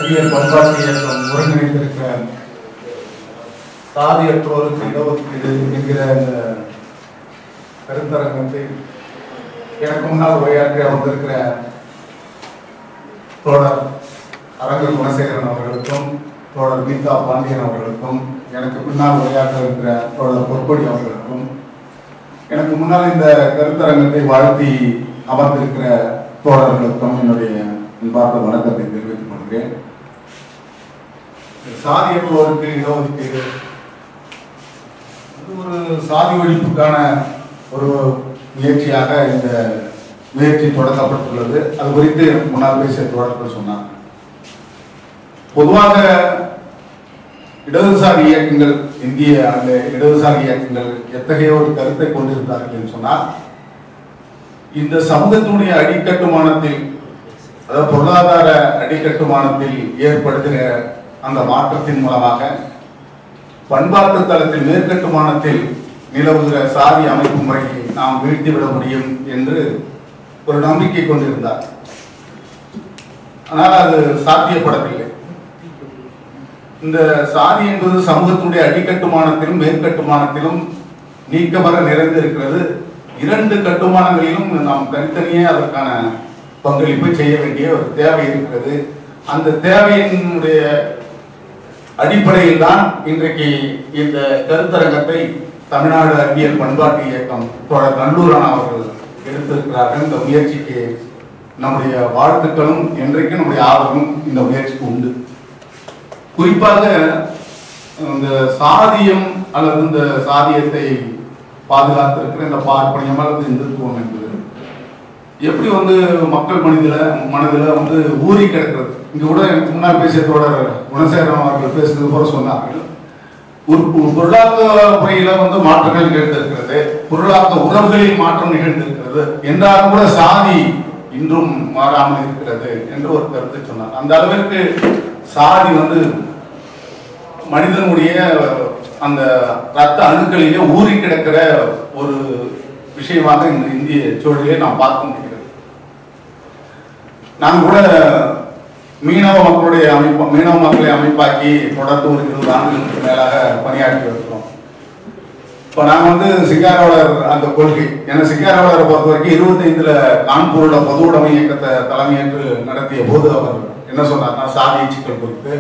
அறிவியல் பண்பாட்டு இயக்கம் ஒருங்கிணைந்திருக்கிற சாதியற்றோருக்கு இடஒதுக்கீடு என்கிற இந்த கருத்தரங்கத்தை எனக்கு முன்னால் உரையாற்றி வந்திருக்கிற தோழர் அரங்கல் குணசேகரன் அவர்களுக்கும் தோழர் கீதா பாண்டியன் அவர்களுக்கும் எனக்கு முன்னால் உரையாற்ற இருக்கிற தோழர் பொற்கொடி அவர்களுக்கும் எனக்கு முன்னால் இந்த கருத்தரங்கத்தை வாழ்த்தி அமர்ந்திருக்கிற தோழர்களுக்கும் என்னுடைய அன்பார்ந்த வணக்கத்தை தெரிவித்துக் கொள்கிறேன் சாதியற்றோருக்கு இடஒதுக்கீடு இது ஒரு சாதி ஒழிப்புக்கான ஒரு முயற்சியாக இந்த முயற்சி தொடங்கப்பட்டுள்ளது அது குறித்து எனக்கு முன்னால் பேசிய தோழர்கள் சொன்னார் பொதுவாக இடதுசாரி இயக்கங்கள் இந்திய அந்த இடதுசாரி இயக்கங்கள் எத்தகைய ஒரு கருத்தை கொண்டிருந்தார்கள் என்று சொன்னால் இந்த சமூகத்தினுடைய அடிக்கட்டுமானத்தில் அதாவது பொருளாதார அடிக்கட்டுமானத்தில் ஏற்படுகிற அந்த மாற்றத்தின் மூலமாக பண்பாட்டு தளத்தில் மேற்கட்டுமானத்தில் நிலவுகிற சாதி அமைப்பு முறையை நாம் வீழ்த்திவிட முடியும் என்று ஒரு நம்பிக்கை கொண்டிருந்தார் ஆனால் அது சாத்தியப்படவில்லை இந்த சாதி என்பது சமூகத்தினுடைய அடிக்கட்டுமானத்திலும் மேற்கட்டுமானத்திலும் நீக்கமர நிறைந்திருக்கிறது இரண்டு கட்டுமானங்களிலும் நாம் தனித்தனியே அதற்கான பங்களிப்பை செய்ய வேண்டிய ஒரு தேவை இருக்கிறது அந்த தேவையினுடைய அடிப்படையில் தான் இன்றைக்கு இந்த கருத்தரங்கத்தை தமிழ்நாடு அறிவியல் பண்பாட்டு இயக்கம் தோழர் நல்லூரான அவர்கள் எடுத்திருக்கிறார்கள் இந்த முயற்சிக்கு நம்முடைய வாழ்த்துக்களும் என்றைக்கும் நம்முடைய ஆதரவும் இந்த முயற்சிக்கு உண்டு குறிப்பாக இந்த சாதியம் அல்லது இந்த சாதியத்தை பாதுகாத்திருக்கிற இந்த பார்ப்பனியம் அல்லது இந்துத்துவம் என்பது எப்படி வந்து மக்கள் மனிதில மனதில் வந்து ஊறி கிடக்கிறது இங்க கூட எனக்கு முன்னால் பேசிய தோழர் குணசேகரம் அவர்கள் பேசுனது போல சொன்னார்கள் ஒரு ஒரு பொருளாதார முறையில வந்து மாற்றங்கள் நிகழ்ந்திருக்கிறது பொருளாதார உறவுகளில் மாற்றம் நிகழ்ந்திருக்கிறது என்றாலும் கூட சாதி இன்றும் மாறாமல் இருக்கிறது என்று ஒரு கருத்தை சொன்னார் அந்த அளவிற்கு சாதி வந்து மனிதனுடைய அந்த ரத்த அணுக்களிலே ஊறி கிடக்கிற ஒரு விஷயமாக இந்த இந்திய சூழலிலே நாம் பார்க்க முடிகிறது நான் கூட மீனவ மக்களுடைய அமைப்பு மீனவ மக்களை அமைப்பாக்கி தொடர்ந்து ஒரு இருபது ஆண்டுகளுக்கு மேலாக பணியாற்றி வருகிறோம் இப்போ நாங்கள் வந்து சிங்காரவளர் அந்த கொள்கை ஏன்னா சிங்காரவளரை பொறுத்த வரைக்கும் இருபத்தைந்துல கான்பூரோட பொது உடைமை இயக்கத்தை தலைமையேற்று நடத்திய போது அவர் என்ன சொன்னார்னா சாதிய சிக்கல் குறித்து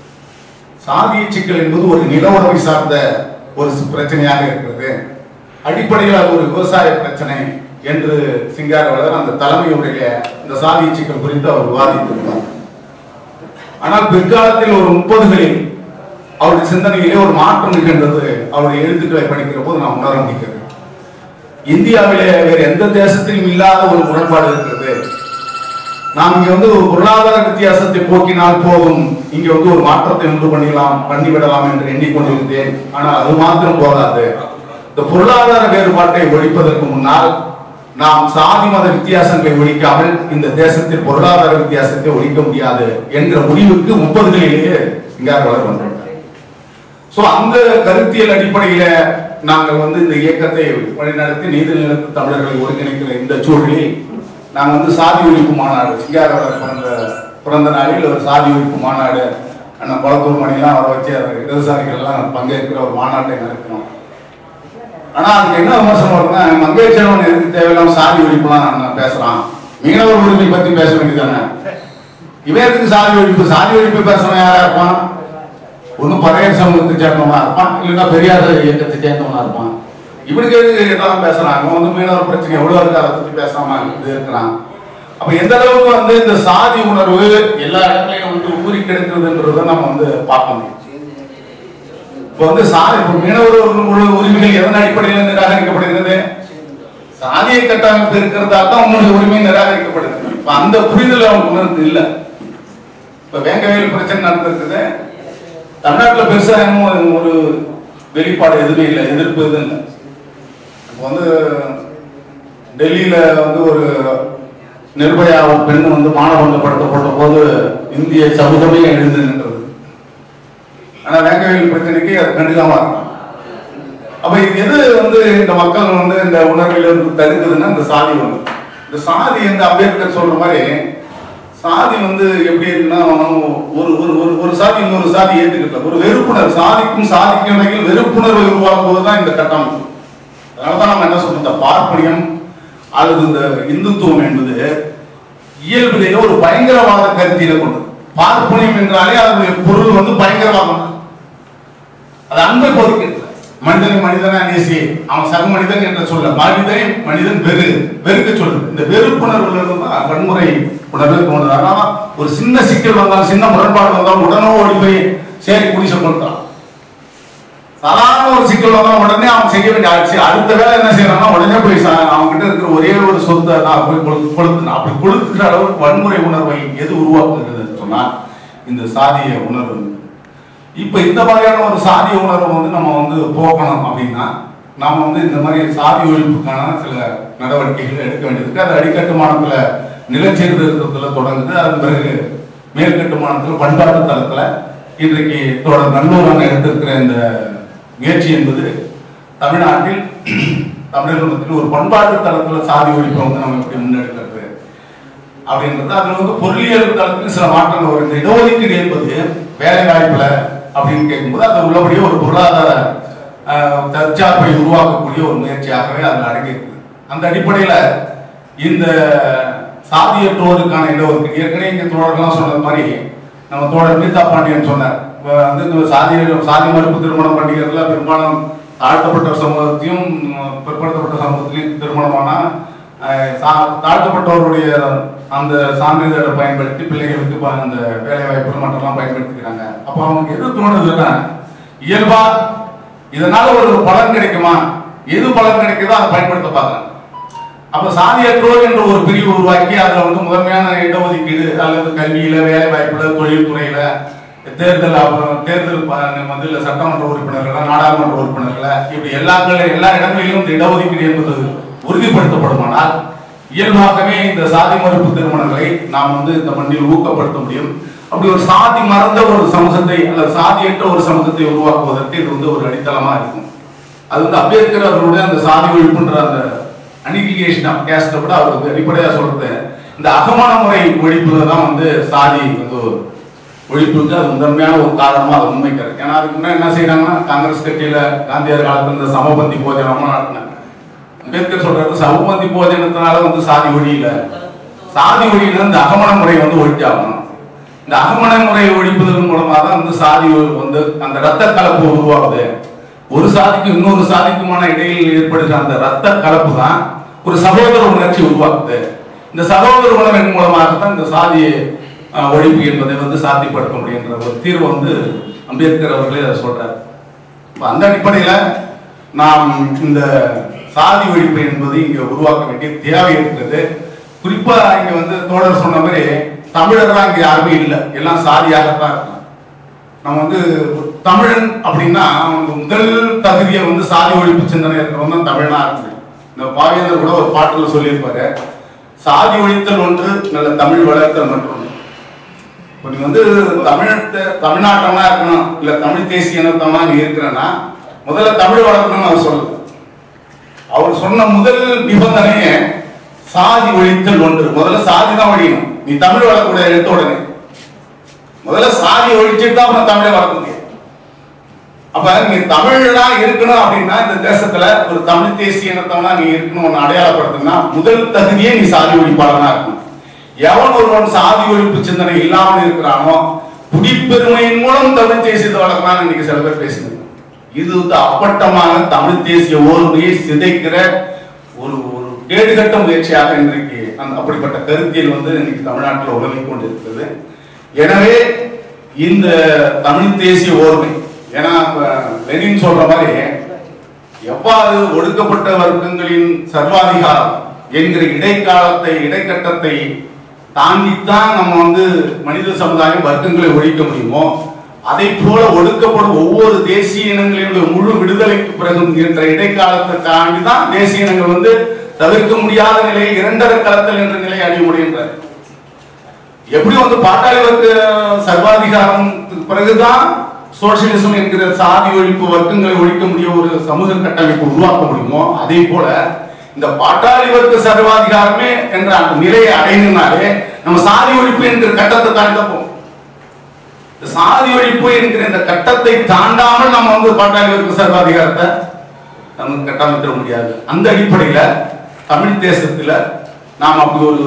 சாதிய சிக்கல் என்பது ஒரு நில உடைமை சார்ந்த ஒரு பிரச்சனையாக இருக்கிறது அடிப்படையில் அது ஒரு விவசாய பிரச்சனை என்று சிங்காரவளர் அந்த தலைமையுடைய இந்த சாதிய சிக்கல் குறித்து அவர் விவாதித்திருந்தார் ஆனால் பிற்காலத்தில் ஒரு முப்பதுகளில் அவருடைய சிந்தனையிலே ஒரு மாற்றம் நிகழ்ந்தது அவருடைய எழுத்துக்களை படிக்கிற போது நாம் உணர முடிகிறது இந்தியாவிலே வேறு எந்த தேசத்திலும் இல்லாத ஒரு முரண்பாடு இருக்கிறது நாம் இங்க வந்து ஒரு பொருளாதார வித்தியாசத்தை போக்கினால் போதும் இங்க வந்து ஒரு மாற்றத்தை உண்டு பண்ணிடலாம் பண்ணிவிடலாம் என்று எண்ணிக்கொண்டிருந்தேன் ஆனால் அது மாத்திரம் போதாது இந்த பொருளாதார வேறுபாட்டை ஒழிப்பதற்கு முன்னால் நாம் சாதி மத வித்தியாசங்களை ஒழிக்காமல் இந்த தேசத்தில் பொருளாதார வித்தியாசத்தை ஒழிக்க முடியாது என்ற முடிவுக்கு முப்பதுகளிலேயே சிங்காரவளர் வந்திருக்கார் சோ அந்த கருத்தியல் அடிப்படையில நாங்கள் வந்து இந்த இயக்கத்தை வழிநடத்தி நீதி நிலத்து தமிழர்களை ஒருங்கிணைக்கிற இந்த சூழலில் நாங்கள் வந்து சாதி ஒழிப்பு மாநாடு சிங்காரவளர் பிறந்த பிறந்த நாளில் ஒரு சாதி ஒழிப்பு மாநாடு அண்ணன் குளத்தூர் மணிலாம் வர வச்சு இடதுசாரிகள் எல்லாம் பங்கேற்கிற ஒரு மாநாட்டை நடத்தினோம் ஆனா அதுக்கு என்ன விமர்சனம் வருதுன்னா மங்கேச்சரவன் எதுக்கு தேவையில்லாம சாதி ஒழிப்புலாம் நான் பேசலாம் மீனவர் உரிமை பத்தி பேச வேண்டியதானே இவன் எதுக்கு சாதி ஒழிப்பு சாதி ஒழிப்பு பேசுறவன் யாரா இருப்பான் ஒன்னும் பறையர் சமூகத்தை சேர்ந்தவனா இருப்பான் இல்லைன்னா பெரியார் இயக்கத்தை சேர்ந்தவனா இருப்பான் இவனுக்கு எதுக்கு எல்லாம் பேசுறான் அவன் வந்து மீனவர் பிரச்சனை எவ்வளவு இருக்கு அதை பத்தி பேசாம இது இருக்கிறான் அப்ப எந்த அளவுக்கு வந்து இந்த சாதி உணர்வு எல்லா இடத்துலயும் வந்து ஊறி கிடக்குதுன்றதை நம்ம வந்து பார்க்க முடியும் இப்ப வந்து சாதி இப்ப மீனவர் உள்ள உரிமைகள் எதன் அடிப்படையில் நிராகரிக்கப்படுகிறது சாதிய கட்டமைப்பு இருக்கிறதா தான் உன்னுடைய உரிமை நிராகரிக்கப்படுகிறது இப்ப அந்த புரிதல் அவனுக்கு உணர்ந்து இல்லை இப்ப வேங்கவேல் பிரச்சனை நடந்திருக்குது தமிழ்நாட்டுல பெருசா இன்னும் ஒரு வெளிப்பாடு எதுவுமே இல்லை எதிர்ப்பு எதுவும் இல்லை இப்போ வந்து டெல்லியில வந்து ஒரு நிர்பயா ஒரு பெண் வந்து மானபங்கப்படுத்தப்பட்ட போது இந்திய சமூகமே எழுந்து நின்றது ஆனா வேங்கவேல் பிரச்சனைக்கு அது கண்டுக்காம இருக்கான் அப்ப இது எது வந்து இந்த மக்கள் வந்து இந்த உணர்வில் இருந்து தடுக்குதுன்னா இந்த சாதி ஒண்ணு இந்த சாதி இந்த அம்பேத்கர் சொல்ற மாதிரி சாதி வந்து எப்படி இருக்குன்னா ஒரு ஒரு ஒரு ஒரு சாதி இன்னொரு சாதி ஏத்துக்கிட்ட ஒரு வெறுப்புணர்வு சாதிக்கும் சாதிக்கும் இடையில் வெறுப்புணர்வை உருவாக்குவது தான் இந்த கட்டமைப்பு அதனாலதான் நம்ம என்ன சொல்றோம் இந்த பார்ப்பனியம் அல்லது இந்த இந்துத்துவம் என்பது இயல்பிலேயே ஒரு பயங்கரவாத கருத்தியில கொண்டு பார்ப்பனியம் என்றாலே அதனுடைய பொருள் வந்து பயங்கரவாதம் தான். அது அன்பை போதிக்கிறது மனிதனை மனிதனா நேசி அவன் சக மனிதன் என்ற சொல்ல மனிதனை மனிதன் வெறு வெறுக்க சொல்லுது இந்த வெறுப்புணர்வுல இருந்து தான் வன்முறை உணர்வு தோணுது அதனால ஒரு சின்ன சிக்கல் வந்தாலும் சின்ன முரண்பாடு வந்தாலும் உடனே ஓடி போய் சேரி குடிசை கொடுத்தான் சாதாரண ஒரு சிக்கல் வந்தாலும் உடனே அவன் செய்ய வேண்டிய ஆட்சி அடுத்த வேலை என்ன செய்யறான்னா உடனே போய் சா- அவன் கிட்ட இருக்கிற ஒரே ஒரு சொத்தை நான் போய் கொடு- கொடுத்து அப்படி கொடுத்துக்கிற அளவுக்கு வன்முறை உணர்வை எது உருவாக்குகிறதுன்னு சொன்னா இந்த சாதிய உணர்வு இப்ப இந்த மாதிரியான ஒரு சாதிய உணர்வை வந்து நம்ம வந்து போக்கணும் அப்படின்னா நாம வந்து இந்த மாதிரி சாதி ஒழிப்புக்கான சில நடவடிக்கைகள் எடுக்க வேண்டியதுக்கு அது அடிக்கட்டுமானத்துல நிலச்சீர்திருத்தத்துல தொடங்குது அதன் பிறகு மேற்கட்டுமானத்துல பண்பாட்டு தளத்துல இன்றைக்கு தொடர் நல்லூரான எடுத்திருக்கிற இந்த முயற்சி என்பது தமிழ்நாட்டில் தமிழர்கள் மத்தியில் ஒரு பண்பாட்டு தளத்துல சாதி ஒழிப்பை வந்து நம்ம எப்படி முன்னெடுக்கிறது அப்படின்றது அதுல வந்து பொருளியல் தளத்தில் சில மாற்றங்கள் வரும் இந்த இடஒதுக்கீடு என்பது வேலை வாய்ப்புல அப்படின்னு கேட்கும்போது அது உள்ளபடியே ஒரு பொருளாதார ஆஹ், தற்சார்பை உருவாக்கக்கூடிய ஒரு முயற்சியாகவே அதில் அடங்கியிருக்குது அந்த அடிப்படையில இந்த சாதியற்றோருக்கான இடஒதுக்கீடு ஏற்கனவே இங்க தோழர்கள்லாம் சொன்னது மாதிரி நம்ம தோழர் மீதா பாண்டியன் சொன்னார் இப்ப வந்து இந்த சாதி சாதி மறுப்பு திருமணம் பண்டிகைகள்ல பெரும்பாலும் தாழ்த்தப்பட்ட சமூகத்தையும் உம், பிற்படுத்தப்பட்ட சமூகத்திலையும் திருமணமானா அஹ், சா- தாழ்த்தப்பட்டவருடைய அந்த சான்றிதழை பயன்படுத்தி பிள்ளைகளுக்கு ப- அந்த வேலை வாய்ப்புகள் மற்றெல்லாம் பயன்படுத்திக்கிறாங்க அப்போ அவங்களுக்கு எது தோணுதுன்னா இயல்பா இதனால ஒரு பலன் கிடைக்குமா எது பலன் கிடைக்குதோ அதை பயன்படுத்த பார்க்கறாங்க அப்ப சாதியற்றோர் என்ற ஒரு பிரிவு உருவாக்கி அதுல வந்து முதன்மையான இடஒதுக்கீடு அல்லது கல்வியில வேலை வாய்ப்புல தொழில்துறையில தேர்தல் அப்புறம் தேர்தல் ப- மத்தியில சட்டமன்ற உறுப்பினர்கள் நாடாளுமன்ற உறுப்பினர்கள் இப்படி எல்லா எல்லா இடங்களிலும் இந்த இடஒதுக்கீடு என்பது உறுதிப்படுத்தப்படுமானால் இயல்பாகவே இந்த சாதி மறுப்பு திருமணங்களை நாம் வந்து இந்த மண்ணில் ஊக்கப்படுத்த முடியும் அப்படி ஒரு சாதி மறந்த ஒரு சமூகத்தை அல்லது சாதியற்ற ஒரு சமூகத்தை உருவாக்குவதற்கு இது வந்து ஒரு அடித்தளமா இருக்கும் அது வந்து அம்பேத்கர் அவர்களுடைய அந்த சாதி ஒழிப்புன்ற அந்த அனிகிலிகேஷன் ஆஃப் கேஸ்ட விட அவருக்கு அடிப்படையா சொல்றது இந்த அகமான முறை ஒழிப்புல தான் வந்து சாதி வந்து ஒரு ஒழிப்புக்கு அது முதன்மையான ஒரு காரணமா அது முன்வைக்கிறது ஏன்னா அதுக்கு முன்னாடி என்ன செய்யறாங்கன்னா காங்கிரஸ் கட்சியில காந்தியார் காலத்துல இந்த சமபந்தி போஜனம்லாம் நடத்தினாங்க அம்பேத்கர் சொல்றாரு சமபந்தி போஜனத்தினால வந்து சாதி ஒழியல சாதி ஒழியில இந்த அகமண முறை வந்து ஒழிச்சாகணும் இந்த அகமண முறை ஒழிப்பதன் மூலமா தான் வந்து சாதி ஒ- வந்து அந்த ரத்த கலப்பு உருவாகுது ஒரு சாதிக்கு இன்னொரு சாதிக்குமான இடையில் ஏற்படுகிற அந்த ரத்த கலப்பு தான் ஒரு சகோதர உணர்ச்சி உருவாக்குது இந்த சகோதர உணர்வின் மூலமாக தான் இந்த சாதி அஹ், ஒழிப்பு என்பதை வந்து சாத்தியப்படுத்த முடியுன்ற ஒரு தீர்வு வந்து அம்பேத்கர் அவர்களே அதை சொல்றாரு இப்ப அந்த அடிப்படையில நாம் இந்த சாதி ஒழிப்பு என்பது இங்க உருவாக்க வேண்டிய தேவை இருக்கிறது குறிப்பா இங்க வந்து தோழர் சொன்ன மாதிரி தமிழர்லாம் இங்க யாருமே இல்லை எல்லாம் சாதியாகத்தான் இருக்கலாம் நம்ம வந்து ஒரு தமிழன் அப்படின்னா அவனுக்கு முதல் தகுதியை வந்து சாதி ஒழிப்பு சிந்தனை இருக்கிறவங்க தான் தமிழனா இருக்கு இந்த பாவேந்தர் கூட ஒரு பாட்டுல சொல்லியிருப்பாரு சாதி ஒழித்தல் ஒன்று நல்ல தமிழ் வளர்த்தல் மற்றொன்று இப்போ நீ வந்து தமிழத்தை தமிழ்நாட்டமா இருக்கணும் இல்ல தமிழ் தேசிய இனத்தமா நீ இருக்கிறன்னா முதல்ல தமிழ் வளர்க்கணும்னு அவர் சொல்லுது அவர் சொன்ன முதல் நிபந்தனையே சாதி ஒழித்தல் ஒன்று முதல்ல சாதி தான் ஒழியணும் நீ தமிழ் வளர்க்கக்கூடிய எடுத்த உடனே முதல்ல சாதி ஒழிச்சிட்டு தான் அப்புறம் தமிழை வளர்க்க முடியும் அப்ப நீ தமிழனா இருக்கணும் அப்படின்னா இந்த தேசத்துல ஒரு தமிழ் தேசிய இனத்தவனா நீ இருக்கணும் ஒன்னு அடையாளப்படுத்தணும்னா முதல் தகுதியே நீ சாதி ஒழிப்பாளனா இருக்கணும் எவன் ஒருவன் சாதி ஒழிப்பு சிந்தனை இல்லாமல் இருக்கிறானோ குடிப்பெருமையின் மூலம் தமிழ் தேசியத்தை வளர்க்கலாம்னு இன்னைக்கு சில பேர் பேசுங்க இது வந்து அப்பட்டமான தமிழ் தேசிய ஓர்மையை சிதைக்கிற ஒரு ஒரு கேடுகட்ட முயற்சியாக இன்றைக்கு அந்த அப்படிப்பட்ட கருத்தியல் வந்து இன்னைக்கு தமிழ்நாட்டில் உலகிக் கொண்டிருக்கிறது எனவே இந்த தமிழ் தேசிய ஓர்மை ஏன்னா இப்ப லெனின் சொல்ற மாதிரி எவ்வாறு ஒடுக்கப்பட்ட வர்க்கங்களின் சர்வாதிகாரம் என்கிற இடைக்காலத்தை இடைக்கட்டத்தை தாண்டித்தான் நம்ம வந்து மனித சமுதாயம் வர்க்கங்களை ஒழிக்க முடியுமோ அதை போல ஒடுக்கப்படும் ஒவ்வொரு தேசிய இனங்களினுடைய முழு விடுதலைக்கு பிறகு இருக்கிற இடைக்காலத்தை தாண்டி தான் தேசிய இனங்கள் வந்து தவிர்க்க முடியாத நிலையில் இரண்டரை களத்தல் என்ற நிலையை அடைய முடிகின்றது எப்படி வந்து பாட்டாளி வர்க்க சர்வாதிகாரத்துக்கு பிறகுதான் சோசியலிசம் என்கிற சாதி ஒழிப்பு வர்க்கங்களை ஒழிக்க முடிய ஒரு சமூக கட்டமைப்பு உருவாக்க முடியுமோ அதே போல இந்த பாட்டாளி வர்க்க சர்வாதிகாரமே என்ற அந்த நிலையை அடையணும்னாலே நம்ம சாதி ஒழிப்பு என்கிற கட்டத்தை தாண்டப்போம் இந்த சாதி ஒழிப்பு என்கிற இந்த கட்டத்தை தாண்டாமல் நம்ம வந்து பாட்டாளி வர்க்க சர்வாதிகாரத்தை நமக்கு கட்டமைத்திட முடியாது அந்த அடிப்படையில தமிழ் தேசத்துல நாம் அப்படி ஒரு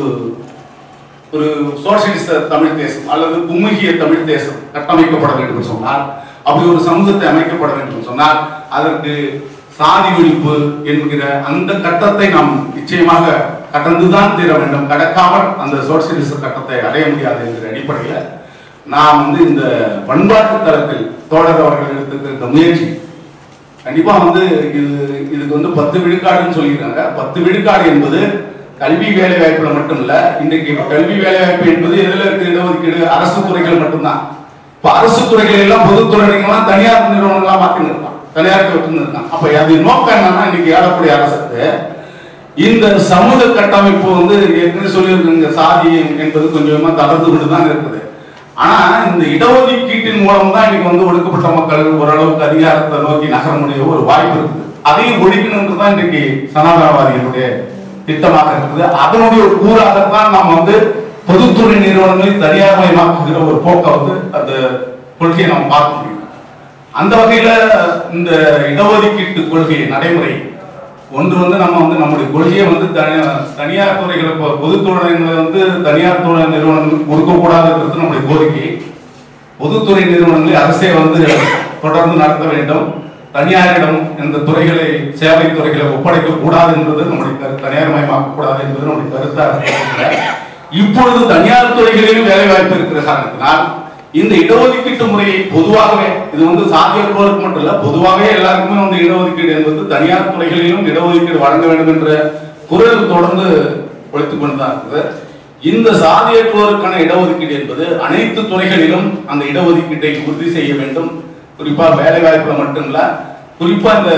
ஒரு சோசியலிச தமிழ் தேசம் அல்லது கும்முகிய தமிழ் தேசம் கட்டமைக்கப்பட வேண்டும் என்று சொன்னால் அப்படி ஒரு சமூகத்தை அமைக்கப்பட வேண்டும் என்று சொன்னால் அதற்கு சாதி ஒழிப்பு என்கிற அந்த கட்டத்தை நாம் நிச்சயமாக கடந்துதான் தீர வேண்டும் கடக்காமல் அந்த சோசியலிச கட்டத்தை அடைய முடியாது என்கிற அடிப்படையில் நாம் வந்து இந்த பண்பாட்டு தளத்தில் தோழர் அவர்கள் எடுத்துக்கிற இந்த முயற்சி கண்டிப்பா வந்து இது இதுக்கு வந்து பத்து விழுக்காடுன்னு சொல்லியிருக்காங்க பத்து விழுக்காடு என்பது கல்வி வேலை வாய்ப்புல மட்டும் இல்ல இன்னைக்கு கல்வி வேலை வாய்ப்பு என்பது எதுல இருக்கு இடஒதுக்கீடு அரசு துறைகள் மட்டும்தான் இப்ப அரசு துறைகள் எல்லாம் பொதுத்துறைகள்லாம் தனியார் நிறுவனங்களா மாத்தின்னு இருக்கான் தனியாருக்கு விட்டு இருக்கான் அப்ப அது நோக்கம் என்னன்னா இன்னைக்கு ஆளக்கூடிய அரசுக்கு இந்த சமூக கட்டமைப்பு வந்து ஏற்கனவே சொல்லியிருக்குங்க சாதி என்பது கொஞ்சமா தளர்ந்து கொண்டு தான் இருக்குது ஆனா இந்த இடஒதுக்கீட்டின் மூலம் தான் இன்னைக்கு வந்து ஒடுக்கப்பட்ட மக்கள் ஓரளவுக்கு அதிகாரத்தை நோக்கி நகர முடிய ஒரு வாய்ப்பு இருக்குது அதையும் ஒழிக்கணும்னு தான் இன்னைக்கு சனாதனவாதிகளுடைய திட்டமாக இருக்குது அதனுடைய ஒரு கூறாகத்தான் நாம் வந்து பொதுத்துறை நிறுவனங்களை தனியார்மயமாக்குகிற ஒரு போக்கை வந்து அந்த கொள்கையை நாம் பார்க்க முடியும் அந்த வகையில இந்த இடஒதுக்கீட்டு கொள்கை நடைமுறை ஒன்று வந்து நம்ம வந்து நம்முடைய கொள்கையை வந்து தனி- தனியார் துறைகளை பொ- பொதுத்துறைகளை வந்து தனியார் துறை நிறுவனங்களுக்கு கொடுக்கக்கூடாதுன்றது நம்முடைய கோரிக்கை பொதுத்துறை நிறுவனங்களை அரசே வந்து தொடர்ந்து நடத்த வேண்டும் தனியாரிடம் இந்த துறைகளை சேவை துறைகளை ஒப்படைக்க கூடாது என்பது நம்முடைய கருத்து தனியார்மயமாக்க கூடாது என்பது நம்முடைய கருத்தாக இருக்கிறது. இப்பொழுது தனியார் துறைகளிலும் வேலை வாய்ப்பு இருக்கிற காரணத்தினால் இந்த இடஒதுக்கீட்டு முறையை பொதுவாகவே இது வந்து சாத்தியற்றோருக்கு மட்டும் இல்ல பொதுவாகவே எல்லாருக்குமே வந்து இடஒதுக்கீடு என்பது தனியார் துறைகளிலும் இடஒதுக்கீடு வழங்க வேண்டும் என்ற குரல் தொடர்ந்து ஒழித்துக் கொண்டுதான் இருக்குது இந்த சாதியற்றோருக்கான இடஒதுக்கீடு என்பது அனைத்து துறைகளிலும் அந்த இடஒதுக்கீட்டை உறுதி செய்ய வேண்டும் குறிப்பா வேலை வாய்ப்புல மட்டும் இல்ல குறிப்பா இந்த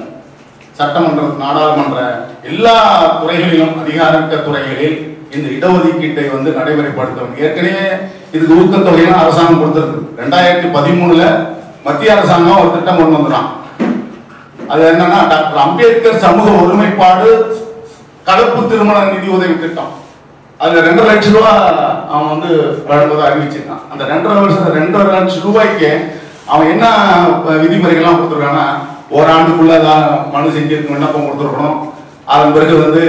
சட்டமன்ற நாடாளுமன்ற எல்லா துறைகளிலும் அதிகாரமிக்க துறைகளில் இந்த இடஒதுக்கீட்டை வந்து நடைமுறைப்படுத்த வேண்டும் ஏற்கனவே இதுக்கு ஊக்கத்தொகையும் அரசாங்கம் கொடுத்திருக்கு ரெண்டாயிரத்தி பதிமூணுல மத்திய அரசாங்கம் ஒரு திட்டம் கொண்டு வந்துடான் அது என்னன்னா டாக்டர் அம்பேத்கர் சமூக ஒருமைப்பாடு கலப்பு திருமண நிதி உதவி திட்டம் அதுல ரெண்டரை லட்சம் ரூபாய் அவன் வந்து வழங்குவதாக அறிவிச்சிருக்கான் அந்த ரெண்டரை வருஷம் ரெண்டரை லட்சம் ரூபாய்க்கு அவன் என்ன அஹ், விதிமுறைகள்லாம் கொடுத்துருக்கான்னா ஓராண்டுக்குள்ள தான் மனு செஞ்சிருக்க விண்ணப்பம் கொடுத்துருக்கணும் அதன் பிறகு வந்து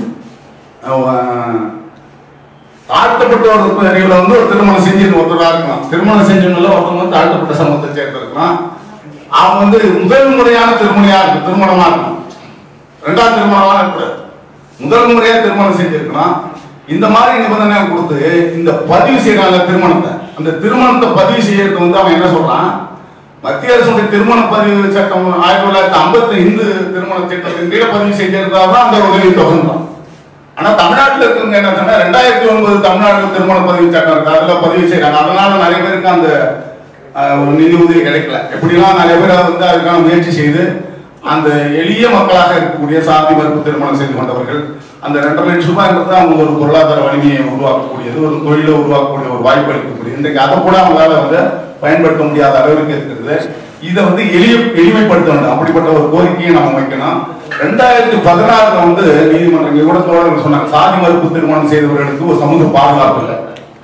அஹ், தாழ்த்தப்பட்ட ஒரு பிரிவுல வந்து ஒரு திருமணம் செஞ்சு ஒருத்தரா இருக்கலாம் திருமணம் செஞ்சவங்கள ஒருத்தவங்க வந்து தாழ்த்தப்பட்ட சமூகத்தை சேர்த்து இருக்கலாம் அவன் வந்து முதல் முறையான திருமணியா இருக்கும் திருமணமா இருக்கும் ரெண்டாவது திருமணமா இருக்கக்கூடாது முதல் முறையா திருமணம் செஞ்சிருக்கலாம் இந்த மாதிரி நிபந்தனை கொடுத்து இந்த பதிவு செய்யறாங்க திருமணத்தை அந்த திருமணத்தை பதிவு செய்யறது வந்து அவன் என்ன சொல்றான் மத்திய அரசுடைய திருமண பதிவு சட்டம் ஆயிரத்தி தொள்ளாயிரத்தி ஐம்பத்தி இந்து திருமண சட்டத்தின் கீழே பதிவு செஞ்சிருந்தா தான் அந்த உதவி தொகுந்தான் ஆனா தமிழ்நாட்டுல இருக்கவங்க என்ன சொன்னா ரெண்டாயிரத்தி ஒன்பது தமிழ்நாடு திருமண பதிவு சட்டம் இருக்கு அதுல பதிவு செய்யறாங்க அதனால நிறைய பேருக்கு அந்த அஹ், ஒரு நிதி உதவி கிடைக்கல எப்படிலாம் நிறைய பேர் வந்து அதுக்கான முயற்சி செய்து அந்த எளிய மக்களாக இருக்கக்கூடிய சாதி மறுப்பு திருமணம் செய்து கொண்டவர்கள் அந்த ரெண்டரை லட்சம் ரூபாய்ன்றது அவங்க ஒரு பொருளாதார வலிமையை உருவாக்கக்கூடியது ஒரு தொழிலை உருவாக்கக்கூடிய ஒரு வாய்ப்பு அளிக்கக்கூடியது இன்றைக்கு அதை கூட அவங்களால வந்து பயன்படுத்த முடியாத அளவிற்கு இருக்கிறது இதை வந்து எளிய எளிமைப்படுத்த வேண்டும் அப்படிப்பட்ட ஒரு கோரிக்கையை நம்ம வைக்கணும் ரெண்டாயிரத்தி பதினாறுல வந்து நீதிமன்றம் கூட தோழர்கள் சொன்னாங்க சாதி மறுப்பு திருமணம் செய்தவர்களுக்கு ஒரு சமூக பாதுகாப்பு இல்லை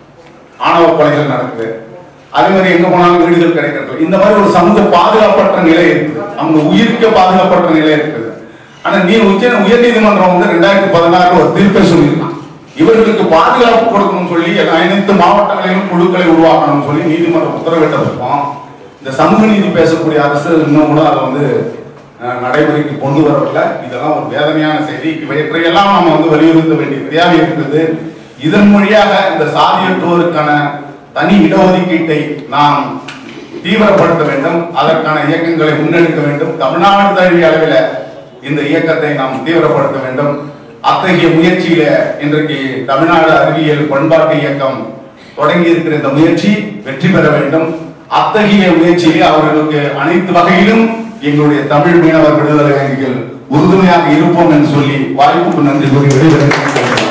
ஆணவ கொலைகள் நடக்குது அதே மாதிரி எங்க போனாலும் வீடுகள் கிடைக்கிறது இந்த மாதிரி ஒரு சமூக பாதுகாப்பற்ற நிலை இருக்குது அவங்க உயிருக்கு பாதுகாப்பற்ற நிலை இருக்குது ஆனா நீ உச்ச உயர் நீதிமன்றம் வந்து ரெண்டாயிரத்தி பதினாறுல ஒரு தீர்ப்பை சொல்லியிருக்கான் இவர்களுக்கு பாதுகாப்பு கொடுக்கணும்னு சொல்லி அனைத்து மாவட்டங்களிலும் குழுக்களை உருவாக்கணும்னு சொல்லி நீதிமன்றம் உத்தரவிட்டிருக்கோம் இந்த சமூக நீதி பேசக்கூடிய அரசு இன்னும் கூட அதை வந்து அஹ், நடைமுறைக்கு கொண்டு வரவில்லை இதெல்லாம் ஒரு வேதனையான செய்தி இவற்றையெல்லாம் நம்ம வந்து வலியுறுத்த வேண்டிய தேவை இருக்குது இதன் வழியாக இந்த சாதியற்றோருக்கான தனி இடஒதுக்கீட்டை நாம் தீவிரப்படுத்த வேண்டும் அதற்கான இயக்கங்களை முன்னெடுக்க வேண்டும் தமிழ்நாடு தழுவிய அளவில் இந்த இயக்கத்தை நாம் தீவிரப்படுத்த வேண்டும் அத்தகைய முயற்சியில இன்றைக்கு தமிழ்நாடு அறிவியல் பண்பாட்டு இயக்கம் தொடங்கி இருக்கிற இந்த முயற்சி வெற்றி பெற வேண்டும் அத்தகைய முயற்சியிலே அவர்களுக்கு அனைத்து வகையிலும் எங்களுடைய தமிழ் மீனவர் விடுதலை வங்கிகள் உறுதுணையாக இருப்போம் என்று சொல்லி வாய்ப்புக்கு நன்றி கூறி விடைபெறுகிறேன்